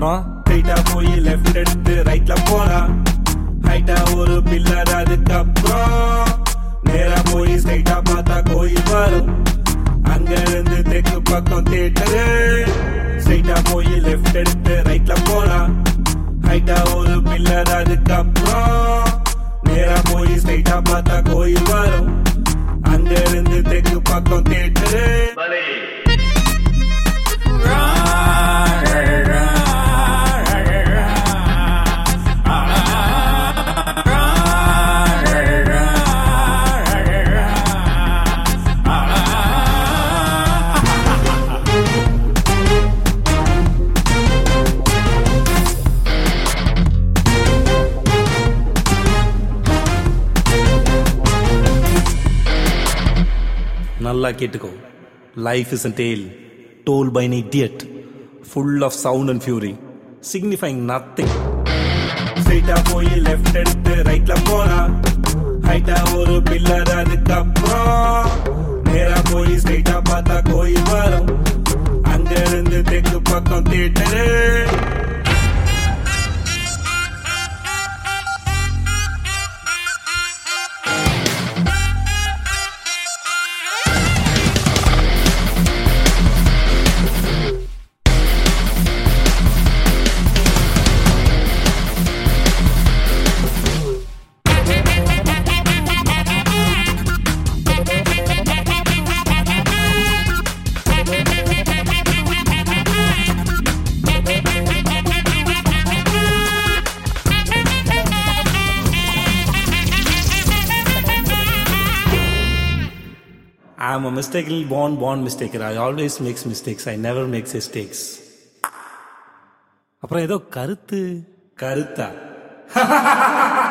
அப்புறம் ஸ்ட்ரைட்டா போய் லெஃப்ட் எடுத்து ரைட்ல போனா ஹைட்டா ஒரு பில்லர் அதுக்கப்புறம் நேரா போய் ஸ்ட்ரைட்டா பார்த்தா கோயில் வரும் அங்க இருந்து தெற்கு பக்கம் தேட்டரு ஸ்ட்ரைட்டா போய் லெஃப்ட் எடுத்து ரைட்ல போனா ஹைட்டா ஒரு பில்லர் அதுக்கப்புறம் நேரா போய் ஸ்ட்ரைட்டா பார்த்தா கோயில் வரும் அங்க இருந்து தெற்கு பக்கம் தேட்டரு நல்லா கேட்டுக்கோ life is a tale told by an idiot full of sound and fury signifying nothing ஸ்ட்ரைட்டா போய் லெஃப்ட் எடுத்து ரைட்ல போனா ஹைட்டா ஒரு பில்லர் அதுக்கப்புறம் நேரா போய் ஸ்ட்ரைட்டா பார்த்தா கோயில் வரும் அங்க இருந்து தெற்கு பக்கம் தேட்டரு ஐ ஆம் அ மிஸ்டேக்கில் born born mistaker I always makes mistakes I never makes mistakes அப்புறம் ஏதோ கருத்து கருத்தா